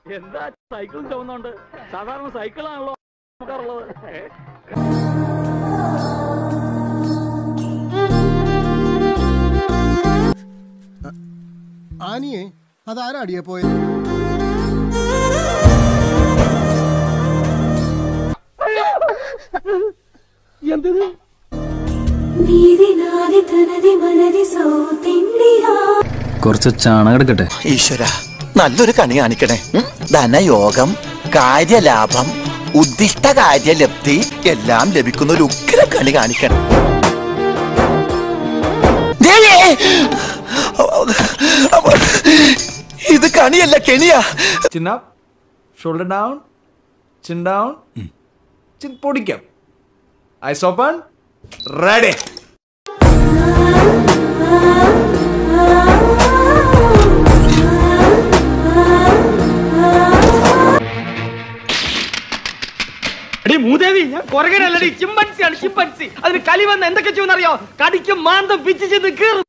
എന്താ സൈക്കിളും ചുമന്നുണ്ട് സാധാരണ സൈക്കിളാണല്ലോ നമുക്കുള്ളത് ഏ? ആനിയെ അതാരാ അടിയെ പോയത് నీది నాది తనది మనది సౌతిండియా കുറച്ച് ചാണകം എടുക്കട്ടെ ഈശ്വര നല്ലൊരു കണി കാണിക്കണേ ഉം? ധനയോഗം കാര്യലാഭം ഉദ്ദിഷ്ട കാര്യലബ്ധി എല്ലാം ലഭിക്കുന്ന ഒരു ഉഗ്ര കണി കാണിക്കണം ദേവിയേ! ഇത് കണിയല്ല കെണിയാ chin up shoulder down chin down chin പൊടിക്കാം ഐസ് ഓപ്പൺ റെഡി എടി മൂദേവി ഞാൻ കൊരകനല്ലടി ചിമ്പൻസിയാണ് ചിമ്പൻസി അതിന് കലി വന്ന് എന്തൊക്കെ ചെയ്യുമെന്നറിയോ കടിക്കും മാന്തം പിച്ചു ചെന്ന് കീറും